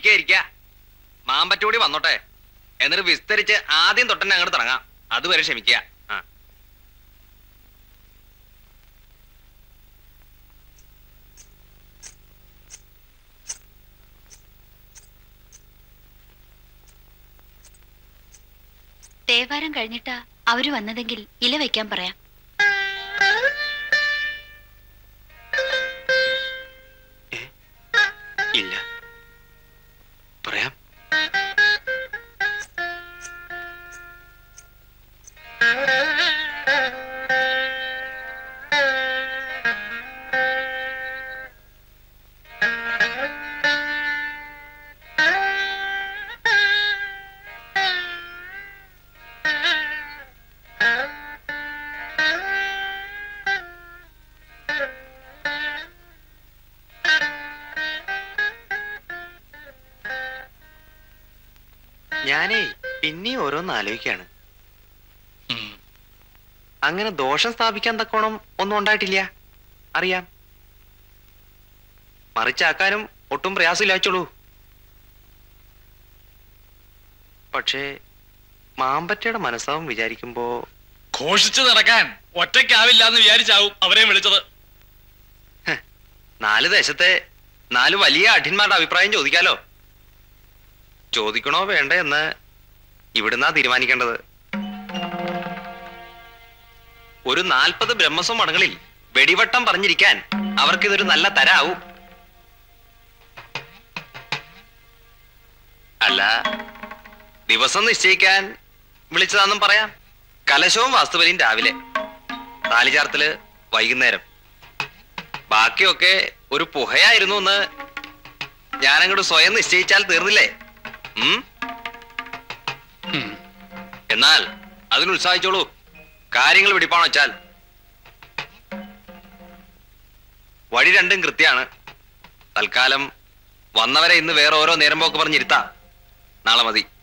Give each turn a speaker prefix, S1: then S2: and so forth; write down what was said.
S1: ഇരിക്ക ഇരിക്ക മാമ്പറ്റൂടി വന്നോട്ടെ എന്നിട്ട് വിസ്തരിച്ച് ആദ്യം തൊട്ടന്നെ അങ്ങോട്ട് തുടങ്ങാം അതുവരെ ക്ഷമിക്കുക ആ
S2: തേവാരം കഴിഞ്ഞിട്ടാ അവര് വന്നതെങ്കിൽ ഇല വെക്കാൻ പറയാം
S1: ഇല്ല പറയാം ഞാനേ പിന്നെയും ഓരോന്ന് ആലോചിക്കാണ് അങ്ങനെ ദോഷം സ്ഥാപിക്കാൻ തക്കോണം ഒന്നും ഉണ്ടായിട്ടില്ല അറിയാം മറിച്ചാക്കാനും ഒട്ടും പ്രയാസമില്ലാച്ചുള്ളൂ പക്ഷേ മാമ്പറ്റയുടെ മനസ്സാവും വിചാരിക്കുമ്പോ
S3: ഘോഷിച്ചു നടക്കാൻ ഒറ്റയ്ക്കാവില്ല എന്ന് വിചാരിച്ചാവും അവരെ വിളിച്ചത്
S1: നാല് ദേശത്തെ നാല് വലിയ അഠിന്മാരുടെ അഭിപ്രായം ചോദിക്കാലോ ചോദിക്കണോ വേണ്ടേ എന്ന് ഇവിടുന്നാ തീരുമാനിക്കേണ്ടത് ഒരു നാൽപ്പത് ബ്രഹ്മസ്വം മടങ്ങളിൽ വെടിവട്ടം പറഞ്ഞിരിക്കാൻ അവർക്കിതൊരു നല്ല തരാവും അല്ല ദിവസം നിശ്ചയിക്കാൻ വിളിച്ചതാണെന്നും പറയാം കലശവും വാസ്തുബലിയും രാവിലെ താലിചാർത്തല് വൈകുന്നേരം ബാക്കിയൊക്കെ ഒരു പുഹയായിരുന്നു എന്ന് ഞാനങ്ങോട്ട് സ്വയം നിശ്ചയിച്ചാൽ തീർന്നില്ലേ ഉം? എന്നാൽ അതിന് ഉത്സാഹിച്ചോളൂ കാര്യങ്ങൾ പിടിപ്പാണ് വെച്ചാൽ വഴി രണ്ടും കൃത്യാണ് തൽക്കാലം വന്നവരെ ഇന്ന് വേറെ ഓരോ നേരം പോക്ക് പറഞ്ഞിരുത്താം നാളെ മതി